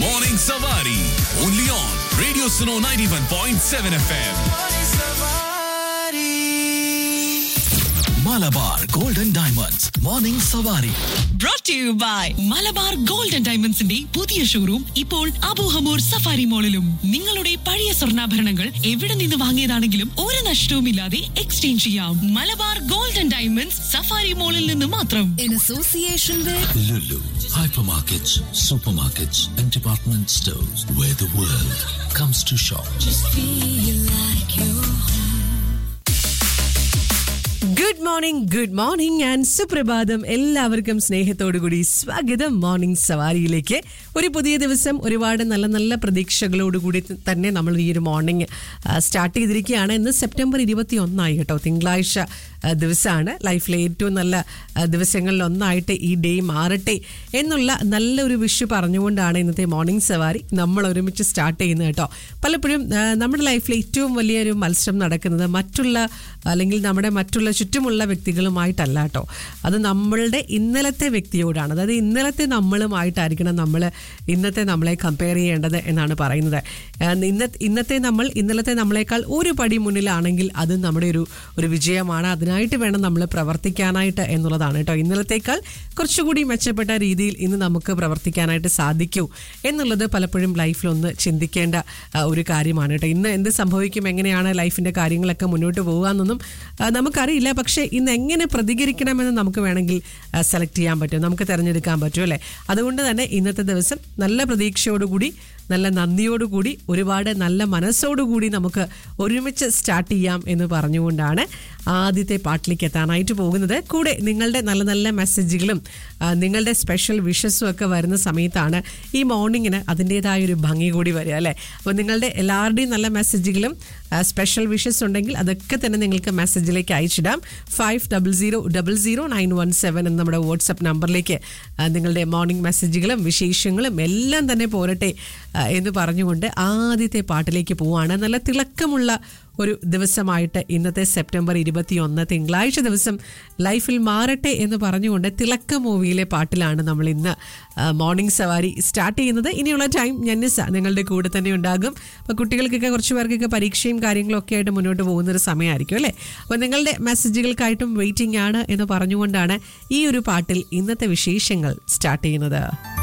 Morning Savari. Only on Radio Suno 91.7 FM. Malabar Golden Diamonds. Morning Savari. brought to you by Malabar Gold and ഡയമണ്ട്സിന്റെ പുതിയ showroom ഇപ്പോൾ Abu Hamour safari മോളിലും നിങ്ങളുടെ പഴയ സ്വർണ്ണാഭരണങ്ങൾ എവിടെ നിന്ന് വാങ്ങിയതാണെങ്കിലും ഒരു നഷ്ടവുമില്ലാതെ എക്സ്ചേഞ്ച് ചെയ്യാം Malabar Gold and Diamonds Safari മോളിൽ നിന്ന് മാത്രം in association with Lulu. Hypermarkets, supermarkets, and department stores where the world comes to shop. feel like you good morning good morning and സുപ്രഭാതം എല്ലാവർക്കും സ്നേഹത്തോടുകൂടി സ്വാഗതം മോർണിംഗ് സവാരിയിലേക്ക് ഒരു പുതിയ ദിവസം ഒരുപാട് നല്ല നല്ല പ്രതീക്ഷകളോടുകൂടി തന്നെ നമ്മൾ ഈ ഒരു മോർണിംഗ് സ്റ്റാർട്ട് ചെയ്തിരിക്കുകയാണ് ഇന്ന് സെപ്റ്റംബർ ഇരുപത്തി ഒന്നായി കേട്ടോ തിങ്കളാഴ്ച ആ, ദിവസമാണ് ലൈഫിലെ ഏറ്റവും നല്ല ആ, ദിവസങ്ങളിൽ ഒന്നായിട്ട് ഈ ഡേ മാറട്ടെ എന്നുള്ള നല്ലൊരു വിഷ് പറഞ്ഞുകൊണ്ടാണ് ഇന്നത്തെ മോർണിംഗ് സവാരി നമ്മൾ ഒരുമിച്ച് സ്റ്റാർട്ട് ചെയ്യുന്നത് കേട്ടോ പലപ്പോഴും ആ, നമ്മുടെ ലൈഫിൽ ഏറ്റവും വലിയൊരു മത്സരം നടക്കുന്നത് മറ്റുള്ള അല്ലെങ്കിൽ നമ്മുടെ മറ്റുള്ള ചുറ്റുമുള്ള വ്യക്തികളുമായിട്ടല്ല കേട്ടോ അത് നമ്മളുടെ ഇന്നലത്തെ വ്യക്തിയോടാണ് അതായത് ഇന്നലത്തെ നമ്മളുമായിട്ടായിരിക്കണം നമ്മൾ ഇന്നത്തെ നമ്മളെ കമ്പയർ ചെയ്യേണ്ടത് എന്നാണ് പറയുന്നത് ആ, ഇന്ന ഇന്നത്തെ നമ്മൾ ഇന്നലത്തെ നമ്മളെക്കാൾ ഒരു പടി മുന്നിലാണെങ്കിൽ അത് നമ്മുടെ ഒരു ഒരു വിജയമാണ് അതിനായിട്ട് വേണം നമ്മൾ പ്രവർത്തിക്കാനായിട്ട് എന്നുള്ളതാണ് കേട്ടോ ഇന്നലത്തേക്കാൾ കുറച്ചുകൂടി മെച്ചപ്പെട്ട രീതിയിൽ ഇന്ന് നമുക്ക് പ്രവർത്തിക്കാനായിട്ട് സാധിക്കൂ എന്നുള്ളത് പലപ്പോഴും ലൈഫിലൊന്ന് ചിന്തിക്കേണ്ട ആ, ഒരു കാര്യമാണ് കേട്ടോ ഇന്ന് എന്ത് സംഭവിക്കും എങ്ങനെയാണ് ലൈഫിന്റെ കാര്യങ്ങളൊക്കെ മുന്നോട്ട് പോകുകയെന്നൊന്നും ആ, നമുക്കറിയില്ല പക്ഷേ ഇന്ന് എങ്ങനെ പ്രതികരിക്കണമെന്ന് നമുക്ക് വേണമെങ്കിൽ സെലക്ട് ചെയ്യാൻ പറ്റും നമുക്ക് തിരഞ്ഞെടുക്കാൻ പറ്റും അല്ലേ അതുകൊണ്ട് തന്നെ ഇന്നത്തെ ദിവസം നല്ല പ്രതീക്ഷയോടുകൂടി നല്ല നന്ദിയോടുകൂടി ഒരുപാട് നല്ല മനസ്സോടുകൂടി നമുക്ക് ഒരുമിച്ച് സ്റ്റാർട്ട് ചെയ്യാം എന്ന് പറഞ്ഞുകൊണ്ടാണ് ആദ്യത്തെ പാട്ടിലേക്ക് എത്താനായിട്ട് പോകുന്നത് കൂടെ നിങ്ങളുടെ നല്ല നല്ല മെസ്സേജുകളും ആ, നിങ്ങളുടെ സ്പെഷ്യൽ വിഷസും ഒക്കെ വരുന്ന സമയത്താണ് ഈ മോർണിംഗിന് അതിൻ്റെതായ ഒരു ഭംഗി കൂടി വരിക അല്ലേ അപ്പോൾ നിങ്ങളുടെ എല്ലാവരുടെയും നല്ല മെസ്സേജുകളും സ്പെഷ്യൽ വിഷസ് ഉണ്ടെങ്കിൽ അതൊക്കെ തന്നെ നിങ്ങൾക്ക് മെസ്സേജിലേക്ക് അയച്ചിടാം five double zero double zero nine one seven എന്ന നമ്മുടെ വാട്സപ്പ് നമ്പറിലേക്ക് ആ, നിങ്ങളുടെ മോർണിംഗ് മെസ്സേജുകളും വിശേഷങ്ങളും എല്ലാം തന്നെ പോരട്ടെ ആ, എന്ന് പറഞ്ഞുകൊണ്ട് ആദ്യത്തെ പാട്ടിലേക്ക് പോവാണ് നല്ല തിളക്കമുള്ള ഒരു ദിവസമായിട്ട് ഇന്നത്തെ സെപ്റ്റംബർ ഇരുപത്തി ഒന്ന് തിങ്കളാഴ്ച ദിവസം ലൈഫിൽ മാറട്ടെ എന്ന് പറഞ്ഞുകൊണ്ട് തിളക്ക മൂവിയിലെ പാട്ടിലാണ് നമ്മൾ ഇന്ന് ആ, മോർണിംഗ് സവാരി സ്റ്റാർട്ട് ചെയ്യുന്നത് ഇനിയുള്ള ടൈം ഞന്നിസ നിങ്ങളുടെ കൂടെ തന്നെ ഉണ്ടാകും അപ്പോൾ കുട്ടികൾക്കൊക്കെ കുറച്ച് പേർക്കൊക്കെ പരീക്ഷയും കാര്യങ്ങളും ഒക്കെ ആയിട്ട് മുന്നോട്ട് പോകുന്ന ഒരു സമയമായിരിക്കും അല്ലേ അപ്പോൾ നിങ്ങളുടെ മെസ്സേജുകൾക്കായിട്ടും വെയിറ്റിംഗ് ആണ് എന്ന് പറഞ്ഞുകൊണ്ടാണ് ഈ ഒരു പാട്ടിൽ ഇന്നത്തെ വിശേഷങ്ങൾ സ്റ്റാർട്ട് ചെയ്യുന്നത്